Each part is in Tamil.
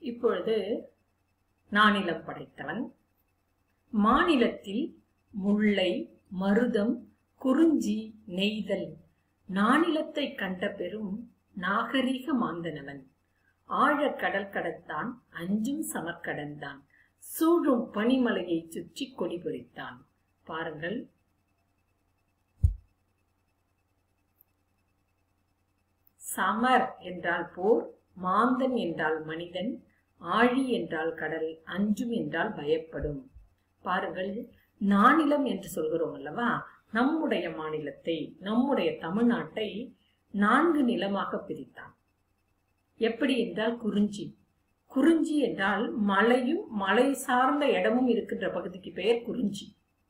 இப்பொழுது நானிலம் படைத்தவன் மாநிலத்தில் முல்லை மருதம் குறிஞ்சி நெய்தல் நானிலத்தை கண்ட பெரும் நாகரீக மாந்தனவன் ஆழக் கடல் கடத்தான் அஞ்சும் சமர்கடந்தான் சூழும் பனிமலையை சுற்றி கொடி பொறித்தான் பாருங்கள் சமர் என்றால் போர் மாந்தன் என்றால் மனிதன் ஆழி என்றால் கடல் அஞ்சும் என்றால் பயப்படும் பாருங்கள் நானிலம் என்று சொல்கிறோம் அல்லவா நம்முடைய மாநிலத்தை நம்முடைய தமிழ்நாட்டை நான்கு நிலமாக பிரித்தான் எப்படி என்றால் குறிஞ்சி குறிஞ்சி என்றால் மலையும் மலை சார்ந்த இடமும் இருக்கின்ற பகுதிக்கு பெயர் குறிஞ்சி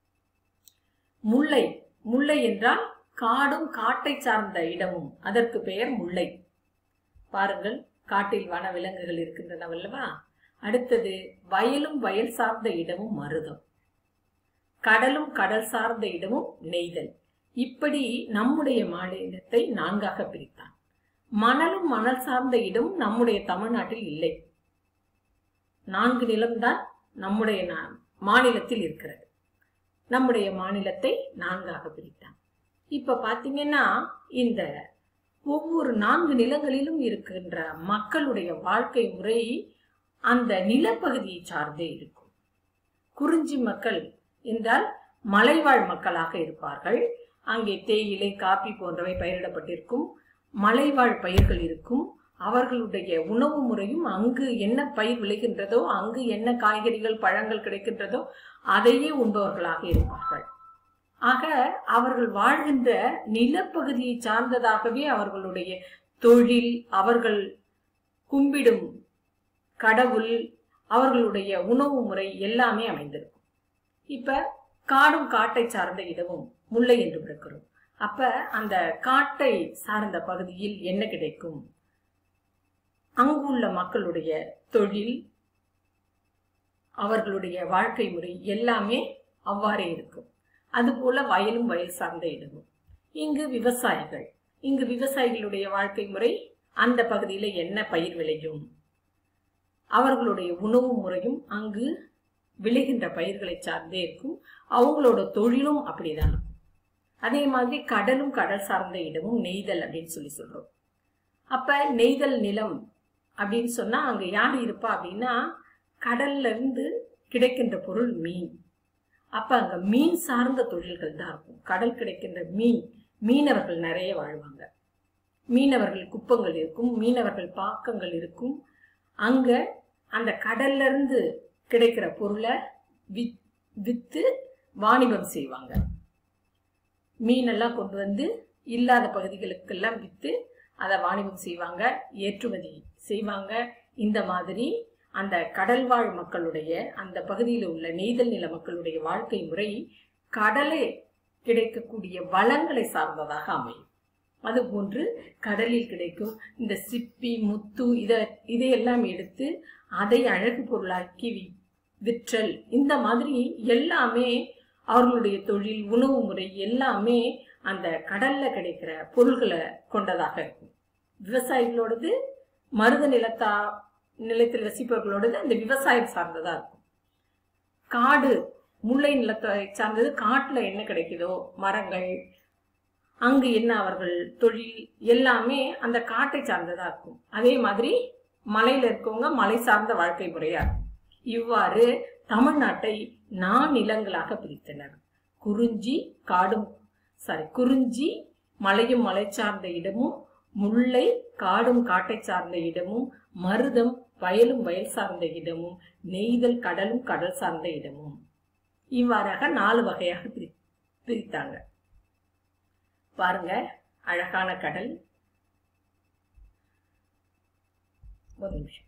முல்லை முல்லை என்றால் காடும் காட்டை சார்ந்த இடமும் அதற்கு பெயர் முல்லை பாருங்கள் காட்டில் வன விலங்குகள் இருக்கின்றனவல்லவா அடுத்தது வயலும் வயல் சார்ந்த இடமும் மருதம் கடலும் கடல் சார்ந்த இடமும் நெய்தல் இப்படி நம்முடைய மாநிலத்தை நான்காக பிரித்தான் மணலும் மணல் சார்ந்த இடமும் நம்முடைய தமிழ்நாட்டில் இல்லை நான்கு நிலம்தான் நம்முடைய நா- மாநிலத்தில் இருக்கிறது நம்முடைய மாநிலத்தை நான்காக பிரித்தான் இப்ப பாத்தீங்கன்னா இந்த ஒவ்வொரு நான்கு நிலங்களிலும் இருக்கின்ற மக்களுடைய வாழ்க்கை முறை அந்த நிலப்பகுதியை சார்ந்தே இருக்கும் குறிஞ்சி மக்கள் என்றால் மலைவாழ் மக்களாக இருப்பார்கள் அங்கே தேயிலை காபி போன்றவை பயிரிடப்பட்டிருக்கும் மலைவாழ் பயிர்கள் இருக்கும் அவர்களுடைய உணவு முறையும் அங்கு என்ன பயிர் விளைகின்றதோ அங்கு என்ன காய்கறிகள் பழங்கள் கிடைக்கின்றதோ அதையே உண்பவர்களாக இருப்பார்கள் ஆக அவர்கள் வாழ்கின்ற நிலப்பகுதியை சார்ந்ததாகவே அவர்களுடைய தொழில் அவர்கள் கும்பிடும் கடவுள் அவர்களுடைய உணவு முறை எல்லாமே அமைந்திருக்கும் இப்ப காடும் காட்டை சார்ந்த இடமும் முல்லை என்று பிறக்கிறோம் அப்ப அந்த காட்டை சார்ந்த பகுதியில் என்ன கிடைக்கும் அங்குள்ள மக்களுடைய தொழில் அவர்களுடைய வாழ்க்கை முறை எல்லாமே அவ்வாறே இருக்கும் அதுபோல வயலும் வயல் சார்ந்த இடமும் இங்கு விவசாயிகள் இங்கு விவசாயிகளுடைய வாழ்க்கை முறை அந்த பகுதியில என்ன பயிர் விளையும் அவர்களுடைய உணவு முறையும் அங்கு விளைகின்ற பயிர்களை சார்ந்தே இருக்கும் அவங்களோட தொழிலும் அப்படிதான் இருக்கும் அதே மாதிரி கடலும் கடல் சார்ந்த இடமும் நெய்தல் அப்படின்னு சொல்லி சொல்றோம் அப்ப நெய்தல் நிலம் அப்படின்னு சொன்னா அங்க யார் இருப்பா அப்படின்னா கடல்ல இருந்து கிடைக்கின்ற பொருள் மீன் அப்ப அங்க மீன் சார்ந்த தொழில்கள் தான் இருக்கும் கடல் கிடைக்கின்ற மீன் மீனவர்கள் நிறைய வாழ்வாங்க மீனவர்கள் குப்பங்கள் இருக்கும் மீனவர்கள் பாக்கங்கள் இருக்கும் அங்க அந்த கடல்ல இருந்து கிடைக்கிற பொருளை வித் வித்து வாணிபம் செய்வாங்க மீனெல்லாம் கொண்டு வந்து இல்லாத பகுதிகளுக்கெல்லாம் வித்து அதை வாணிபம் செய்வாங்க ஏற்றுமதி செய்வாங்க இந்த மாதிரி அந்த கடல்வாழ் மக்களுடைய அந்த பகுதியில் உள்ள நெய்தல் நில மக்களுடைய வாழ்க்கை முறை கடலே கிடைக்கக்கூடிய வளங்களை சார்ந்ததாக அமையும் அதுபோன்று கடலில் கிடைக்கும் இந்த சிப்பி முத்து இத இதையெல்லாம் எடுத்து அதை அழகு பொருளாக்கி வி- விற்றல் இந்த மாதிரி எல்லாமே அவர்களுடைய தொழில் உணவு முறை எல்லாமே அந்த கடல்ல கிடைக்கிற பொருள்களை கொண்டதாக இருக்கும் விவசாயிகளோடது மருத நிலத்தா நிலத்தில் வசிப்பவர்களோடது அந்த விவசாயம் சார்ந்ததா இருக்கும் காடு முல்லை நிலத்தை சார்ந்தது காட்டுல என்ன கிடைக்குதோ மரங்கள் அங்கு என்ன அவர்கள் தொழில் எல்லாமே அந்த காட்டை சார்ந்ததா இருக்கும் அதே மாதிரி மலையில இருக்கவங்க மலை சார்ந்த வாழ்க்கை முறையா இருக்கும் இவ்வாறு தமிழ்நாட்டை நாநிலங்களாக பிரித்தனர் குறிஞ்சி காடும் சாரி குறிஞ்சி மலையும் மலை சார்ந்த இடமும் முல்லை காடும் காட்டை சார்ந்த இடமும் மருதம் வயலும் வயல் சார்ந்த இடமும் நெய்தல் கடலும் கடல் சார்ந்த இடமும் இவ்வாறாக நாலு வகையாக பிரி பிரித்தாங்க பாருங்க அழகான கடல் ஒரு நிமிஷம்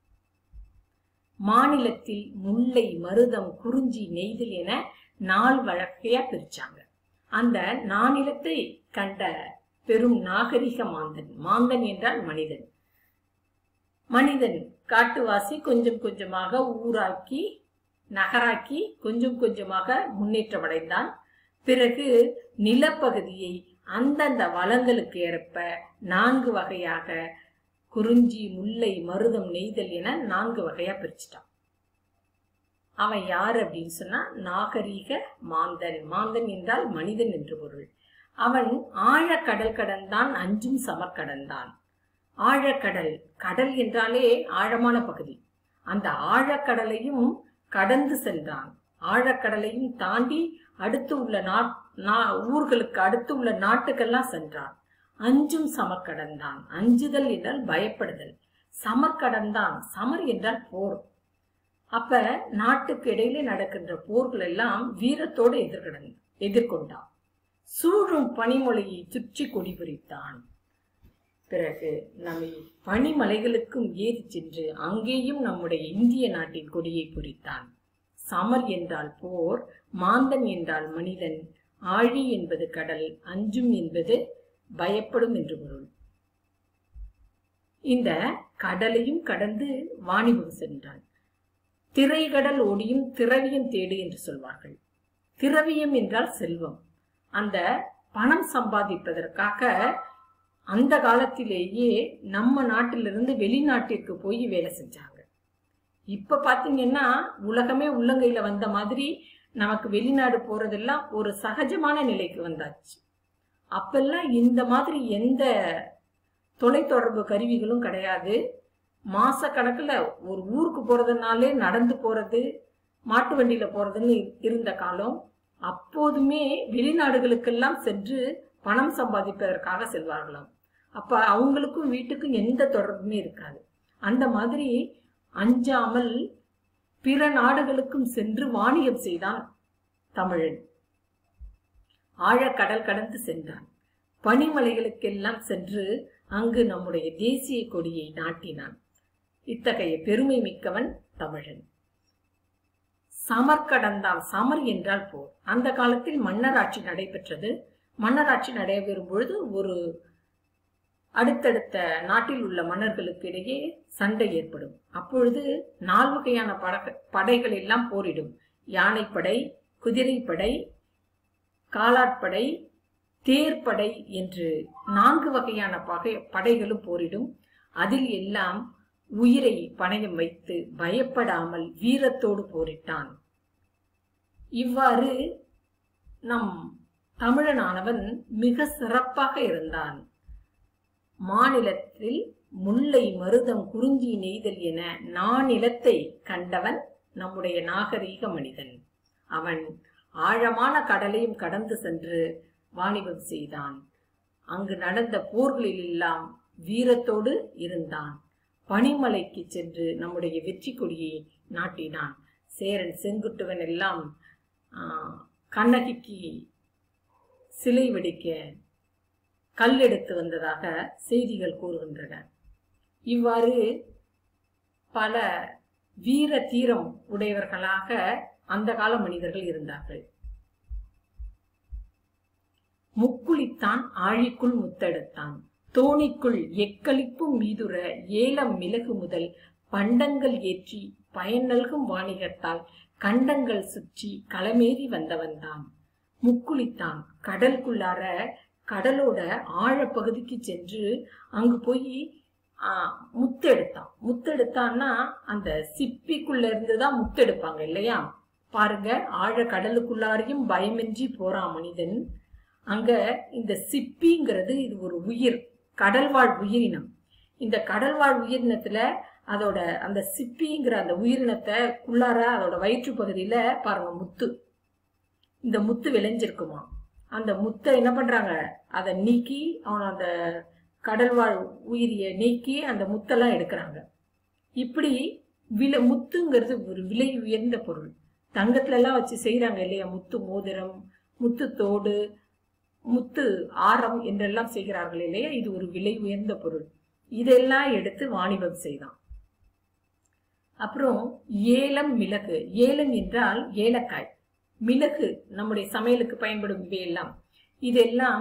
மாநிலத்தில் முல்லை மருதம் குறிஞ்சி நெய்தல் என நாலு வழக்கையா பிரிச்சாங்க அந்த நானிலத்தை கண்ட பெரும் நாகரிக மாந்தன் மாந்தன் என்றால் மனிதன் மனிதன் காட்டுவாசி கொஞ்சம் கொஞ்சமாக ஊராக்கி நகராக்கி கொஞ்சம் கொஞ்சமாக முன்னேற்றமடைந்தான் பிறகு நிலப்பகுதியை அந்தந்த வளங்களுக்கு ஏற்ப நான்கு வகையாக குறிஞ்சி முல்லை மருதம் நெய்தல் என நான்கு வகையா பிரிச்சுட்டான் அவன் யார் அப்படின்னு சொன்னா நாகரீக மாந்தன் மாந்தன் என்றால் மனிதன் என்று பொருள் அவன் ஆழக்கடல் கடந்தான் அஞ்சும் சமர்கடந்தான் ஆழக்கடல் கடல் என்றாலே ஆழமான பகுதி அந்த ஆழக்கடலையும் கடந்து சென்றான் ஆழக்கடலையும் தாண்டி அடுத்து உள்ள நா- ஊர்களுக்கு அடுத்து உள்ள நாட்டுக்கெல்லாம் சென்றான் அஞ்சும் சமர்கடந்தான் அஞ்சுதல் என்றால் பயப்படுதல் சமர்கடந்தான் சமர் என்றால் போர் அப்ப நாட்டுக்கு இடையிலே நடக்கின்ற போர்கள் எல்லாம் வீரத்தோடு எதிர்கடந்து எதிர்கொண்டான் சூழும் பனிமொழியை சுற்றி கொடி புரித்தான் பிறகு நம்மை பனிமலைகளுக்கும் ஏறி சென்று அங்கேயும் நம்முடைய இந்திய நாட்டின் கொடியை பொறித்தான் சமர் என்றால் போர் மாந்தன் என்றால் மனிதன் ஆழி என்பது கடல் அஞ்சும் என்பது பயப்படும் என்று பொருள் இந்த கடலையும் கடந்து வாணிபம் சென்றான் திரைகடல் ஓடியும் திரவியம் தேடு என்று சொல்வார்கள் திரவியம் என்றால் செல்வம் அந்த பணம் சம்பாதிப்பதற்காக அந்த காலத்திலேயே நம்ம நாட்டிலிருந்து வெளிநாட்டிற்கு போய் வேலை செஞ்சாங்க இப்ப பாத்தீங்கன்னா உலகமே உள்ளங்கையில வந்த மாதிரி நமக்கு வெளிநாடு போறதெல்லாம் ஒரு சகஜமான நிலைக்கு வந்தாச்சு அப்பெல்லாம் இந்த மாதிரி எந்த தொலைத்தொடர்பு கருவிகளும் கிடையாது மாச கணக்குல ஒரு ஊருக்கு போறதுனாலே நடந்து போறது மாட்டு வண்டியில போறதுன்னு இருந்த காலம் அப்போதுமே வெளிநாடுகளுக்கெல்லாம் சென்று பணம் சம்பாதிப்பதற்காக செல்வார்களாம் அப்ப அவங்களுக்கும் வீட்டுக்கும் எந்த தொடர்புமே இருக்காது அந்த மாதிரி அஞ்சாமல் பிற நாடுகளுக்கும் சென்று வாணிகம் செய்தான் தமிழன் ஆழக்கடல் கடந்து சென்றான் பனிமலைகளுக்கெல்லாம் சென்று அங்கு நம்முடைய தேசிய கொடியை நாட்டினான் இத்தகைய பெருமை மிக்கவன் தமிழன் சமர்கடந்தான் சமர் என்றால் போர் அந்த காலத்தில் மன்னராட்சி நடைபெற்றது மன்னராட்சி நடைபெறும் பொழுது ஒரு அடுத்தடுத்த நாட்டில் உள்ள மன்னர்களுக்கு இடையே சண்டை ஏற்படும் அப்பொழுது நால்வகையான படக படைகள் எல்லாம் போரிடும் யானைப்படை குதிரைப்படை காலாட்படை தேர்ப்படை என்று நான்கு வகையான பகை படைகளும் போரிடும் அதில் எல்லாம் உயிரை பணயம் வைத்து பயப்படாமல் வீரத்தோடு போரிட்டான் இவ்வாறு நம் தமிழனானவன் மிக சிறப்பாக இருந்தான் மாநிலத்தில் முல்லை மருதம் குறிஞ்சி நெய்தல் என நானிலத்தை கண்டவன் நம்முடைய நாகரீக மனிதன் அவன் ஆழமான கடலையும் கடந்து சென்று வாணிபம் செய்தான் அங்கு நடந்த போர்களில் எல்லாம் வீரத்தோடு இருந்தான் பனிமலைக்கு சென்று நம்முடைய வெற்றி கொடியை நாட்டினான் சேரன் செங்குட்டுவன் எல்லாம் கண்ணகிக்கு சிலை வெடிக்க கல் எடுத்து வந்ததாக செய்திகள் கூறுகின்றன இவ்வாறு பல வீர தீரம் உடையவர்களாக அந்த கால மனிதர்கள் இருந்தார்கள் முக்குளித்தான் ஆழிக்குள் முத்தெடுத்தான் தோணிக்குள் எக்களிப்பும் மீதுர ஏலம் மிளகு முதல் பண்டங்கள் ஏற்றி பயன் நல்கும் வாணிகத்தால் கண்டங்கள் சுற்றி களமேறி வந்தவன்தான் முக்குளித்தான் கடலுக்குள்ளார கடலோட ஆழப்பகுதிக்கு சென்று அங்கு போய் முத்தெடுத்தான் முத்தெடுத்தான்னா அந்த சிப்பிக்குள்ள இருந்துதான் முத்தெடுப்பாங்க இல்லையா பாருங்க ஆழ கடலுக்குள்ளாரையும் பயமின்றி போறான் மனிதன் அங்க இந்த சிப்பிங்கிறது இது ஒரு உயிர் கடல்வாழ் உயிரினம் இந்த கடல்வாழ் உயிரினத்துல அதோட அந்த சிப்பிங்கிற அந்த உயிரினத்தை குள்ளார அதோட வயிற்று பகுதியில பாருங்க முத்து இந்த முத்து விளைஞ்சிருக்குமா அந்த முத்தை என்ன பண்றாங்க அதை நீக்கி அவன் அந்த கடல்வாழ் உயிரிய நீக்கி அந்த முத்தெல்லாம் எடுக்கிறாங்க இப்படி விலை முத்துங்கிறது ஒரு விலை உயர்ந்த பொருள் தங்கத்துல எல்லாம் வச்சு செய்யறாங்க இல்லையா முத்து மோதிரம் முத்து தோடு முத்து ஆரம் என்றெல்லாம் செய்கிறார்கள் இல்லையா இது ஒரு விலை உயர்ந்த பொருள் இதெல்லாம் எடுத்து வாணிபம் செய்தான் அப்புறம் ஏலம் மிளகு ஏலம் என்றால் ஏலக்காய் மிளகு நம்முடைய சமையலுக்கு பயன்படும் இவையெல்லாம் இதெல்லாம்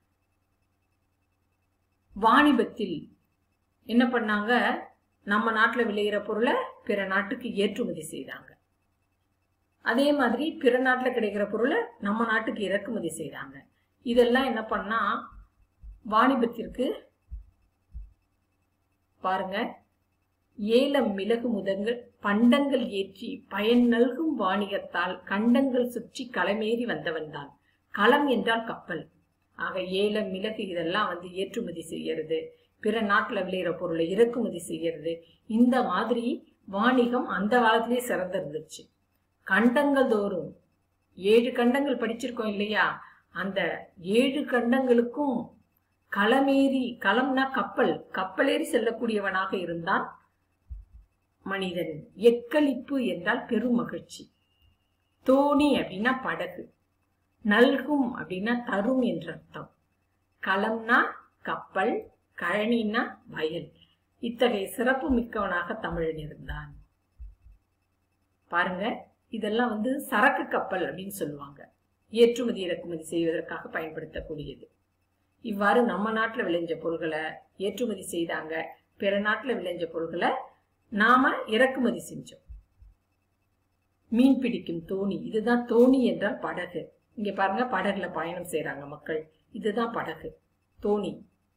வாணிபத்தில் என்ன பண்ணாங்க நம்ம நாட்டில் விளையிற பொருளை பிற நாட்டுக்கு ஏற்றுமதி செய்தாங்க அதே மாதிரி பிற நாட்டில் கிடைக்கிற பொருளை நம்ம நாட்டுக்கு இறக்குமதி செய்தாங்க இதெல்லாம் என்ன பண்ணா வாணிபத்திற்கு பாருங்க ஏலம் மிளகு முதங்கள் பண்டங்கள் ஏற்றி பயன் நல்கும் வாணிகத்தால் கண்டங்கள் சுற்றி களமேறி வந்தவன்தான் களம் என்றால் கப்பல் ஆக ஏலம் மிளகு இதெல்லாம் வந்து ஏற்றுமதி செய்யறது பிற நாட்டுல விளையிற பொருளை இறக்குமதி செய்யறது இந்த மாதிரி வாணிகம் அந்த காலத்திலேயே சிறந்து இருந்துச்சு கண்டங்கள் தோறும் ஏழு கண்டங்கள் படிச்சிருக்கோம் இல்லையா அந்த ஏழு கண்டங்களுக்கும் களமேறி களம்னா கப்பல் கப்பலேறி செல்லக்கூடியவனாக இருந்தான் மனிதன் எக்களிப்பு என்றால் பெரும் மகிழ்ச்சி தோணி அப்படின்னா படகு நல்கும் அப்படின்னா தரும் என்ற அர்த்தம் களம்னா கப்பல் கழனின்னா வயல் இத்தகைய சிறப்பு மிக்கவனாக தமிழன் இருந்தான் பாருங்க இதெல்லாம் வந்து சரக்கு கப்பல் அப்படின்னு சொல்லுவாங்க ஏற்றுமதி இறக்குமதி செய்வதற்காக பயன்படுத்தக்கூடியது இவ்வாறு நம்ம நாட்டில் விளைஞ்ச பொருள்களை ஏற்றுமதி செய்தாங்க பிற நாட்டில் விளைஞ்ச பொருள்களை நாம இறக்குமதி செஞ்சோம் மீன் பிடிக்கும் தோணி இதுதான் தோணி என்றால் படகு இங்க பாருங்க படகுல பயணம் செய்யறாங்க மக்கள் இதுதான் படகு தோணி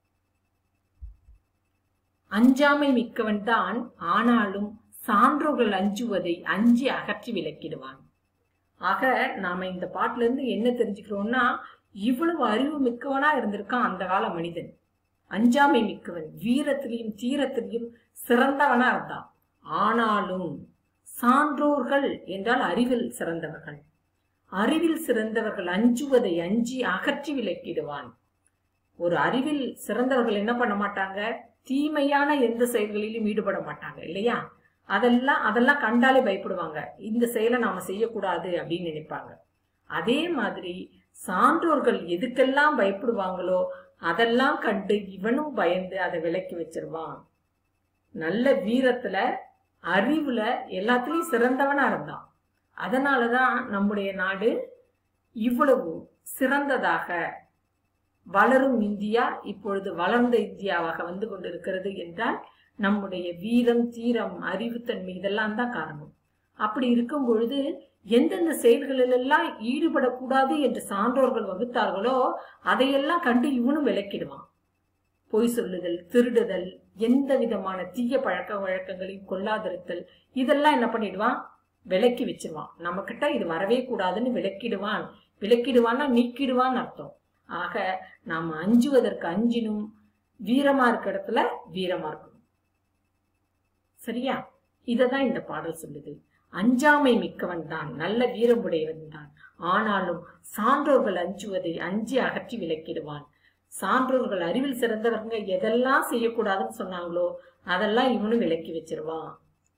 அஞ்சாமை மிக்கவன் தான் ஆனாலும் சான்றோர்கள் அஞ்சுவதை அஞ்சி அகற்றி விலக்கிடுவான் ஆக நாம இந்த பாட்டுல இருந்து என்ன தெரிஞ்சுக்கிறோம்னா இவ்வளவு அறிவு மிக்கவனா இருந்திருக்கான் அந்த கால மனிதன் அஞ்சாமை மிக்கவன் வீரத்திலையும் தீரத்திலையும் சிறந்தவனா இருந்தான் ஆனாலும் சான்றோர்கள் என்றால் அறிவில் சிறந்தவர்கள் அறிவில் சிறந்தவர்கள் அஞ்சுவதை அஞ்சி அகற்றி விலக்கிடுவான் ஒரு அறிவில் சிறந்தவர்கள் என்ன பண்ண மாட்டாங்க தீமையான எந்த செயல்களிலும் ஈடுபட மாட்டாங்க இல்லையா அதெல்லாம் அதெல்லாம் கண்டாலே பயப்படுவாங்க இந்த செயலை நாம செய்யக்கூடாது அப்படின்னு நினைப்பாங்க அதே மாதிரி சான்றோர்கள் எதுக்கெல்லாம் பயப்படுவாங்களோ அதெல்லாம் கண்டு இவனும் பயந்து அதை விலக்கி வச்சிருவான் நல்ல வீரத்துல அறிவுல எல்லாத்துலயும் சிறந்தவனா இருந்தான் அதனாலதான் நம்முடைய நாடு இவ்வளவு சிறந்ததாக வளரும் இந்தியா இப்பொழுது வளர்ந்த இந்தியாவாக வந்து கொண்டிருக்கிறது என்றால் நம்முடைய வீரம் தீரம் அறிவுத்தன்மை இதெல்லாம் தான் காரணம் அப்படி இருக்கும் பொழுது எந்தெந்த செயல்களிலெல்லாம் ஈடுபடக்கூடாது என்று சான்றோர்கள் வகுத்தார்களோ அதையெல்லாம் கண்டு இவனும் விளக்கிடுவான் பொய் சொல்லுதல் திருடுதல் எந்த விதமான தீய பழக்க வழக்கங்களையும் கொள்ளாதிருத்தல் இதெல்லாம் என்ன பண்ணிடுவான் விலக்கி வச்சிருவான் நம்ம கிட்ட இது வரவே கூடாதுன்னு விலக்கிடுவான் விலக்கிடுவான்னா நீக்கிடுவான்னு அர்த்தம் ஆக நாம அஞ்சுவதற்கு அஞ்சினும் வீரமா இருக்க இடத்துல வீரமா இருக்கணும் சரியா இததான் இந்த பாடல் சொல்லுது அஞ்சாமை மிக்கவன் தான் நல்ல வீரமுடையவன் தான் ஆனாலும் சான்றோர்கள் அஞ்சுவதை அஞ்சி அகற்றி விலக்கிடுவான் சான்றோர்கள் அறிவில் சிறந்தவங்க எதெல்லாம் செய்யக்கூடாதுன்னு சொன்னாங்களோ அதெல்லாம் இவனும் விலக்கி வச்சிருவான்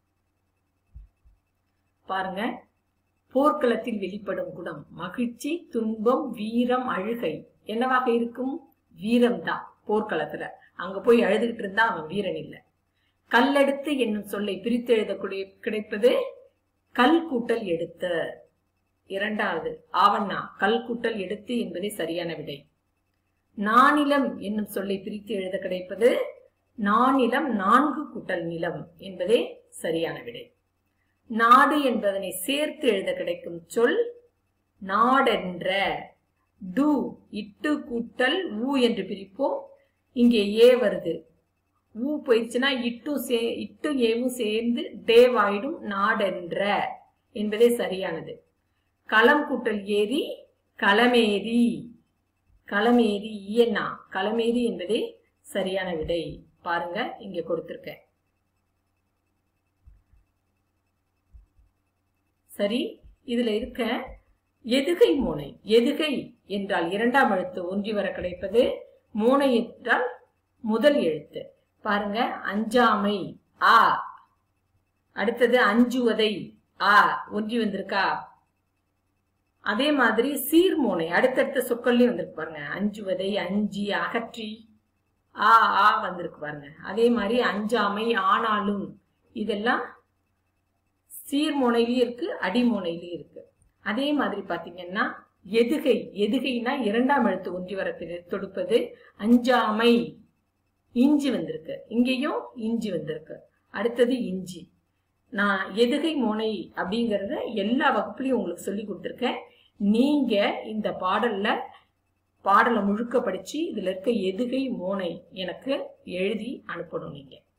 பாருங்க போர்க்களத்தில் வெளிப்படும் குணம் மகிழ்ச்சி துன்பம் வீரம் அழுகை என்னவாக இருக்கும் வீரம் தான் போர்க்களத்துல அங்க போய் அழுதுகிட்டு இருந்தா அவன் வீரன் இல்லை கல்லெடுத்து என்னும் சொல்லை பிரித்து எழுதக்கூடிய கிடைப்பது கல் கூட்டல் எடுத்த இரண்டாவது ஆவண்ணா கல் கூட்டல் எடுத்து என்பதே சரியான விடை நானிலம் என்னும் சொல்லை பிரித்து எழுத கிடைப்பது நானிலம் நான்கு கூட்டல் நிலம் என்பதே சரியான விடை நாடு என்பதனை சேர்த்து எழுத கிடைக்கும் சொல் நாடென்ற டு இட்டு கூட்டல் ஊ என்று பிரிப்போம் இங்கே ஏ வருது ஊ போயிடுச்சுன்னா இட்டும் சே இட்டும் ஏவும் சேர்ந்து டேவாயிடும் நாடென்ற என்பதே சரியானது களம் கூட்டல் ஏரி களமேரி களமேரி இயன்னா களமேரி என்பதே சரியான விடை பாருங்க இங்க கொடுத்திருக்கேன் சரி இதுல இருக்க எதுகை மோனை எதுகை என்றால் இரண்டாம் எழுத்து ஒன்றி வர கிடைப்பது மோனை என்றால் முதல் எழுத்து பாருங்க அஞ்சாமை ஆ அடுத்தது அஞ்சுவதை ஆ ஒன்றி வந்திருக்கா அதே மாதிரி சீர்மோனை அடுத்தடுத்த சொற்கள்லயும் வந்திருக்கு பாருங்க அஞ்சுவதை அஞ்சி அகற்றி ஆ ஆ வந்திருக்கு பாருங்க அதே மாதிரி அஞ்சாமை ஆனாலும் இதெல்லாம் சீர்மோனையிலயும் இருக்கு அடிமோனையிலயும் இருக்கு அதே மாதிரி பாத்தீங்கன்னா எதுகை எதுகைனா இரண்டாம் எழுத்து ஒன்றி வர தொடுப்பது அஞ்சாமை இஞ்சி வந்திருக்கு இங்கேயும் இஞ்சி வந்திருக்கு அடுத்தது இஞ்சி நான் எதுகை மோனை அப்படிங்கறத எல்லா வகுப்புலையும் உங்களுக்கு சொல்லி கொடுத்துருக்கேன் நீங்க இந்த பாடல்ல பாடலை முழுக்க படிச்சு இதுல இருக்க எதுகை மோனை எனக்கு எழுதி அனுப்பணும் நீங்க